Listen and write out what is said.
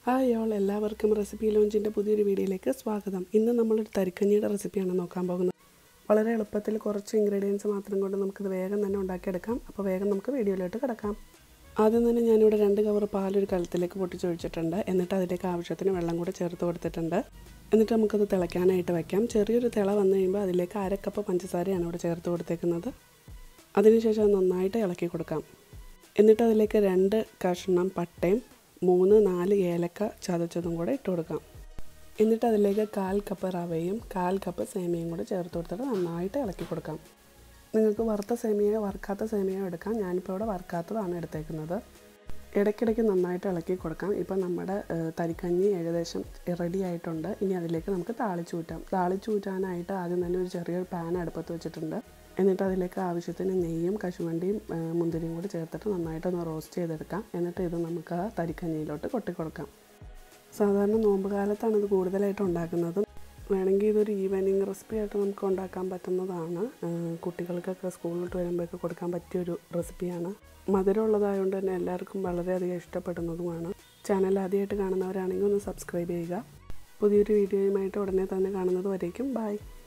hi all എല്ലാവർക്കും recipe ലോഞ്ചിൻ്റെ പുതിയൊരു വീഡിയോയിലേക്ക് സ്വാഗതം ഇന്ന് നമ്മളൊരു തരിക്കഞ്ഞിയുടെ റെസിപ്പിയാണ് നോക്കാൻ പോകുന്നത് വളരെ എളുപ്പത്തിൽ കുറച്ച് ഇൻഗ്രീഡിയൻസ് മാത്രം കൊണ്ട് നമുക്കിത് വേഗം തന്നെ ഉണ്ടാക്കിയെടുക്കാം അപ്പോൾ വേഗം നമുക്ക് വീഡിയോയിലോട്ട് കിടക്കാം ആദ്യം തന്നെ ഞാനിവിടെ രണ്ട് കവർ പാലൊരു കലത്തിലേക്ക് പൊട്ടിച്ചൊഴിച്ചിട്ടുണ്ട് എന്നിട്ട് അതിലേക്ക് ആവശ്യത്തിന് വെള്ളം കൂടെ ചേർത്ത് കൊടുത്തിട്ടുണ്ട് എന്നിട്ട് നമുക്കത് തിളയ്ക്കാനായിട്ട് വയ്ക്കാം ചെറിയൊരു തിള വന്നു കഴിയുമ്പോൾ അതിലേക്ക് അര കപ്പ് പഞ്ചസാരയാണ് ഇവിടെ ചേർത്ത് കൊടുത്തേക്കുന്നത് അതിനുശേഷം അത് നന്നായിട്ട് ഇളക്കി കൊടുക്കാം എന്നിട്ട് അതിലേക്ക് രണ്ട് കഷ്ണം പട്ടയും മൂന്ന് നാല് ഏലക്ക ചതച്ചതും കൂടെ ഇട്ട് കൊടുക്കാം എന്നിട്ട് അതിലേക്ക് കാൽ കപ്പ് റവയും കാൽ കപ്പ് സേമിയയും കൂടെ ചേർത്ത് കൊടുത്തിട്ട് നന്നായിട്ട് ഇളക്കി കൊടുക്കാം നിങ്ങൾക്ക് വറുത്ത സേമിയയോ വറുക്കാത്ത സേമിയയോ എടുക്കാം ഞാനിപ്പോൾ ഇവിടെ വറുക്കാത്തതാണ് എടുത്തേക്കുന്നത് ഇടയ്ക്കിടയ്ക്ക് നന്നായിട്ട് ഇളക്കി കൊടുക്കാം ഇപ്പം നമ്മുടെ തരിക്കഞ്ഞി ഏകദേശം റെഡി ആയിട്ടുണ്ട് ഇനി അതിലേക്ക് നമുക്ക് താളിച്ചൂറ്റാം താളിച്ചൂറ്റാനായിട്ട് ആദ്യം തന്നെ ഒരു ചെറിയൊരു പാൻ അടുപ്പത്ത് വെച്ചിട്ടുണ്ട് എന്നിട്ട് അതിലേക്ക് ആവശ്യത്തിന് നെയ്യും കശുവണ്ടിയും മുന്തിരിയും കൂടി ചേർത്തിട്ട് നന്നായിട്ടൊന്ന് റോസ്റ്റ് ചെയ്തെടുക്കാം എന്നിട്ട് ഇത് നമുക്ക് ആ തരിക്കഞ്ഞിയിലോട്ട് കൊട്ടിക്കൊടുക്കാം സാധാരണ നോമ്പ് കാലത്താണ് ഇത് കൂടുതലായിട്ട് ഉണ്ടാക്കുന്നത് വേണമെങ്കിൽ ഇതൊരു ഈവനിങ് റെസിപ്പി ആയിട്ട് നമുക്ക് ഉണ്ടാക്കാൻ പറ്റുന്നതാണ് കുട്ടികൾക്കൊക്കെ സ്കൂളിലോട്ട് വരുമ്പോഴൊക്കെ കൊടുക്കാൻ പറ്റിയൊരു റെസിപ്പിയാണ് മധുരം ഉള്ളതായതുകൊണ്ട് തന്നെ എല്ലാവർക്കും വളരെയധികം ഇഷ്ടപ്പെടുന്നതുമാണ് ചാനൽ ആദ്യമായിട്ട് കാണുന്നവരാണെങ്കിൽ ഒന്ന് സബ്സ്ക്രൈബ് ചെയ്യുക പുതിയൊരു വീഡിയോയുമായിട്ട് ഉടനെ തന്നെ കാണുന്നത് വരേക്കും ബൈ